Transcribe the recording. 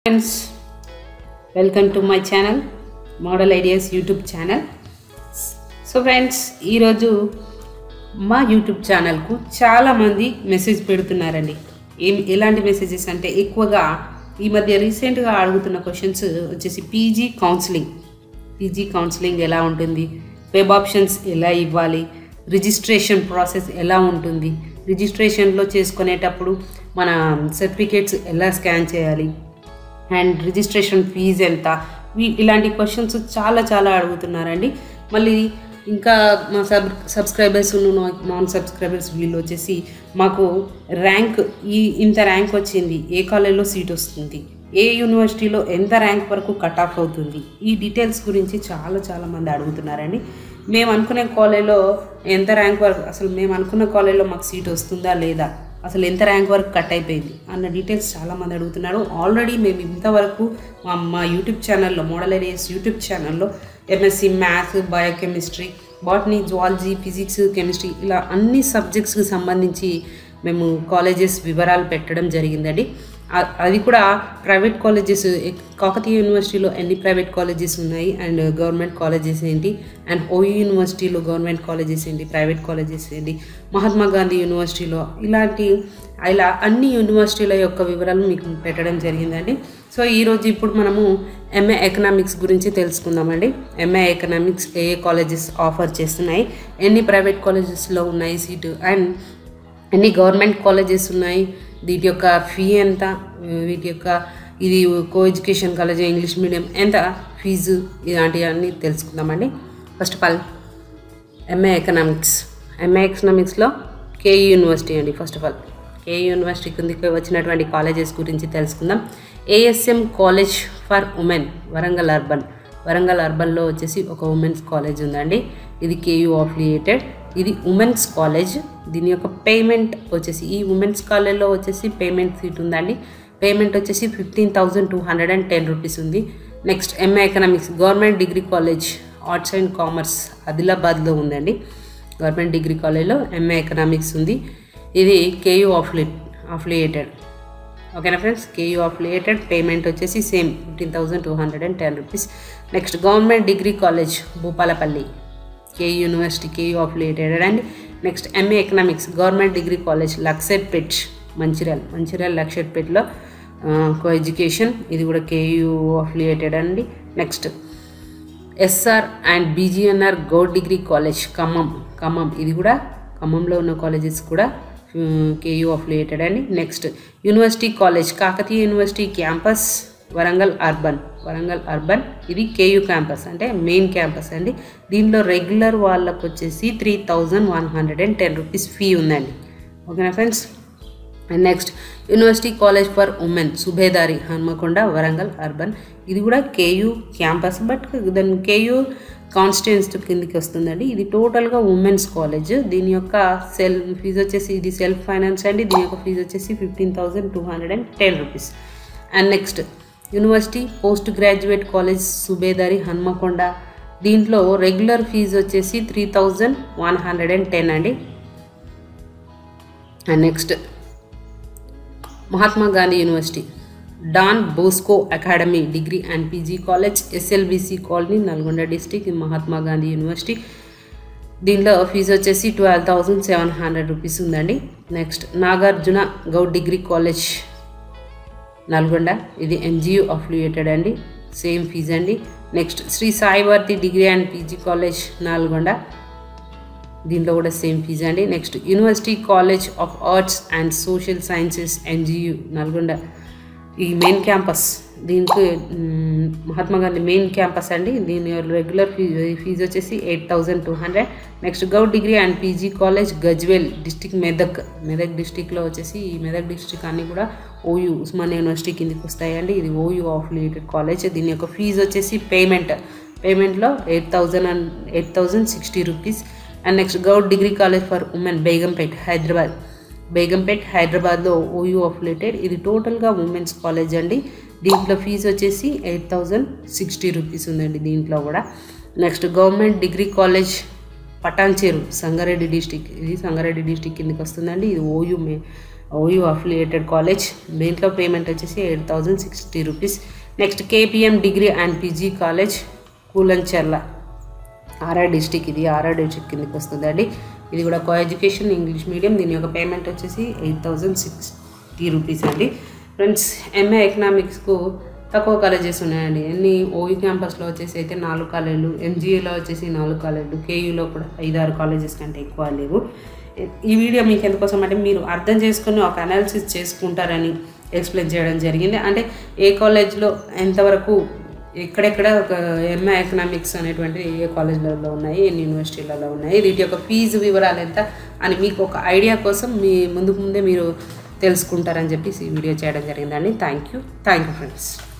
friends welcome to my channel model ideas YouTube channel so friends ఈరోజు మా YouTube ఛానల్కు చాలామంది మెసేజ్ పెడుతున్నారండి ఏం ఎలాంటి మెసేజెస్ అంటే ఎక్కువగా ఈ మధ్య రీసెంట్గా అడుగుతున్న క్వశ్చన్స్ వచ్చేసి పీజీ కౌన్సిలింగ్ పీజీ కౌన్సిలింగ్ ఎలా ఉంటుంది వెబ్ ఆప్షన్స్ ఎలా ఇవ్వాలి రిజిస్ట్రేషన్ ప్రాసెస్ ఎలా ఉంటుంది రిజిస్ట్రేషన్లో చేసుకునేటప్పుడు మన సర్టిఫికేట్స్ ఎలా స్కాన్ చేయాలి అండ్ రిజిస్ట్రేషన్ ఫీజ్ ఎంత వీ- ఇలాంటి క్వశ్చన్స్ చాలా చాలా అడుగుతున్నారండి మళ్ళీ ఇంకా మా సబ్ సబ్స్క్రైబర్స్ నాన్ సబ్స్క్రైబర్స్ వీళ్ళు వచ్చేసి మాకు ర్యాంక్ ఈ ఇంత ర్యాంక్ వచ్చింది ఏ కాలేజ్లో సీట్ వస్తుంది ఏ యూనివర్సిటీలో ఎంత ర్యాంక్ వరకు కట్ ఆఫ్ అవుతుంది ఈ డీటెయిల్స్ గురించి చాలా చాలా మంది అడుగుతున్నారండి మేము అనుకునే కాలేజ్లో ఎంత ర్యాంక్ వరకు అసలు మేము అనుకున్న కాలేజ్లో మాకు సీట్ వస్తుందా లేదా అసలు ఎంత ర్యాంక్ వరకు కట్ అయిపోయింది అన్న డీటెయిల్స్ చాలామంది అడుగుతున్నారు ఆల్రెడీ మేము ఇంతవరకు మా మా యూట్యూబ్ ఛానల్లో మోడల్ ఏరియాస్ యూట్యూబ్ ఛానల్లో MSc maths biochemistry botany zoology physics chemistry ఇలా అన్ని సబ్జెక్ట్స్కి సంబంధించి మేము కాలేజెస్ వివరాలు పెట్టడం జరిగిందండి అ- అది కూడా ప్రైవేట్ కాలేజెస్ కాకతీయ యూనివర్సిటీలో ఎన్ని ప్రైవేట్ కాలేజెస్ ఉన్నాయి అండ్ గవర్నమెంట్ కాలేజెస్ ఏంటి అండ్ ఓయూ యూనివర్సిటీలో గవర్నమెంట్ కాలేజెస్ ఏంటి ప్రైవేట్ కాలేజెస్ ఏంటి మహాత్మా గాంధీ యూనివర్సిటీలో ఇలాంటి ఇలా అన్ని యూనివర్సిటీల యొక్క వివరాలు మీకు పెట్టడం జరిగిందండి సో ఈరోజు ఇప్పుడు మనము ఎంఏ ఎకనామిక్స్ గురించి తెలుసుకుందామండి ఎంఏ ఎకనామిక్స్ ఏ ఏ కాలేజెస్ ఆఫర్ చేస్తున్నాయి ఎన్ని ప్రైవేట్ కాలేజెస్లో ఉన్నాయి సీటు అండ్ ఎన్ని గవర్నమెంట్ కాలేజెస్ ఉన్నాయి వీటి యొక్క ఫీ ఎంత వీటి యొక్క ఇది co education college English medium ఎంత ఫీజు ఇలాంటివన్నీ తెలుసుకుందామండి first of all MA economics MA ఎకనామిక్స్లో కేయూ యూనివర్సిటీ అండి first of all KU university కిందకి వచ్చినటువంటి కాలేజెస్ గురించి తెలుసుకుందాం ASM college for women Warangal urban Warangal అర్బన్లో వచ్చేసి ఒక ఉమెన్స్ కాలేజ్ ఉందండి ఇది కేయూ అఫిలియేటెడ్ ఇది ఉమెన్స్ కాలేజ్ దీని యొక్క పేమెంట్ వచ్చేసి ఈ ఉమెన్స్ కాలేజ్లో వచ్చేసి పేమెంట్ సీట్ ఉందండి పేమెంట్ వచ్చేసి fifteen thousand two hundred and ten rupees ఉంది next MA economics government degree college arts and commerce ఆదిలాబాద్లో ఉందండి గవర్నమెంట్ డిగ్రీ కాలేజ్లో ఎంఏ ఎకనామిక్స్ ఉంది ఇది కేయూ ఆఫ్లి అఫిలియేటెడ్ ఓకేనా ఫ్రెండ్స్ కేయూ అఫిలియేటెడ్ పేమెంట్ వచ్చేసి same fifteen thousand two hundred and ten rupees next government degree college Bhupalpalli KU university KU affiliated and next MA economics government degree college Luxettipet Mancherial Mancherial లక్సెట్పేట్లో co education ఇది కూడా KU affiliated అండి next SR and BGNR Goud degree college Khammam Khammam ఇది కూడా ఖమ్మంలో ఉన్న colleges కూడా KU affiliated అండి next university college Kakatiya university campus Warangal urban Warangal urban ఇది కేయూ క్యాంపస్ అంటే మెయిన్ క్యాంపస్ అండి దీనిలో రెగ్యులర్ వాళ్ళకు వచ్చేసి three thousand one hundred and ten rupees fee ఉందండి ఓకేనా friends and next university college for women Subedari Hanamkonda Warangal urban ఇది కూడా కేయూ క్యాంపస్ బట్ దాని కేయూ కాన్స్టిట్యూన్స్ కిందకి వస్తుందండి ఇది టోటల్గా ఉమెన్స్ కాలేజ్ దీని యొక్క సెల్ ఫీజు వచ్చేసి ఇది సెల్ఫ్ ఫైనాన్స్ అండి దీని యొక్క ఫీజు వచ్చేసి fifteen thousand two hundred and ten rupees and next university post graduate college Subedari Hanamkonda దీంట్లో రెగ్యులర్ ఫీజు వచ్చేసి three thousand one hundred and ten అండి and next Mahatma Gandhi university Don Bosco academy degree and PG college SLBC colony Nalgonda district Mahatma Gandhi university దీనిలో fees వచ్చేసి twelve thousand seven hundred rupees ఉందండి next Nagarjuna Goud degree college Nalgonda ఇది MGU affiliated అండి same fees అండి next Shri Saivarthi degree and PG college Nalgonda దీంట్లో కూడా same fees అండి next university college of arts and social sciences NGU Nalgonda ఈ మెయిన్ క్యాంపస్ దీనికి మ్, మహాత్మా గాంధీ మెయిన్ క్యాంపస్ అండి దీని రెగ్యులర్ ఫీ ఫీజు వచ్చేసి eight thousand two hundred next Goud degree and PG college Gajwel district Medak Medak డిస్టిక్లో వచ్చేసి ఈ మెదక్ డిస్టిక్ అన్నీ కూడా ఓయూ ఉస్మానియా యూనివర్సిటీ కిందకి వస్తాయండి ఇది ఓయూ అఫిలియేటెడ్ కాలేజ్ దీని యొక్క ఫీజు వచ్చేసి పేమెంట్ పేమెంట్లో eight thousand and eight thousand sixty rupees and next Goud degree college for women Begumpet Hyderabad Begumpet హైదరాబాద్లో ఓయూ అఫిలేటెడ్ ఇది టోటల్గా ఉమెన్స్ కాలేజ్ అండి దీంట్లో ఫీజు వచ్చేసి ఎయిట్ థౌజండ్ సిక్స్టీ రూపీస్ ఉందండి దీంట్లో కూడా next government degree college Patancheru Sangareddy district ఇది సంగారెడ్డి డిస్టిక్ కిందకి వస్తుందండి ఇది ఓయూ మే ఓయూ అఫిలియేటెడ్ కాలేజ్ దీంట్లో పేమెంట్ వచ్చేసి eight thousand sixty rupees next KPM degree and PG college Koolancharla RR district ఇది ఆర్ఆర్ డిస్టిక్ కిందకి వస్తుందండి ఇది కూడా కో ఎడ్యుకేషన్ ఇంగ్లీష్ మీడియం దీని యొక్క పేమెంట్ వచ్చేసి ఎయిట్ థౌజండ్ సిక్స్టీ రూపీస్ అండి ఫ్రెండ్స్ ఎంఏ ఎకనామిక్స్కు తక్కువ కాలేజెస్ ఉన్నాయండి ఎన్ని ఓయూ క్యాంపస్లో వచ్చేసి అయితే నాలుగు కాలేజీలు ఎంజీఏలో వచ్చేసి నాలుగు కాలేజీలు కేయూలో కూడా ఐదారు కాలేజెస్ కంటే ఎక్కువ లేవు ఈ వీడియో మీకు ఎందుకోసం అంటే మీరు అర్థం చేసుకుని ఒక అనాలిసిస్ చేసుకుంటారని ఎక్స్ప్లెయిన్ చేయడం జరిగింది అంటే ఏ కాలేజ్లో ఎంతవరకు ఎక్కడెక్కడ ఒక ఎంఏ ఎకనామిక్స్ అనేటువంటి ఏ కాలేజ్లలో ఉన్నాయి ఎన్ని యూనివర్సిటీలలో ఉన్నాయి వీటి యొక్క ఫీజు వివరాలు ఎంత అని మీకు ఒక ఐడియా కోసం మీ ముందుకు ముందే మీరు తెలుసుకుంటారని చెప్పి ఈ వీడియో చేయడం జరిగిందండి thank you thank you friends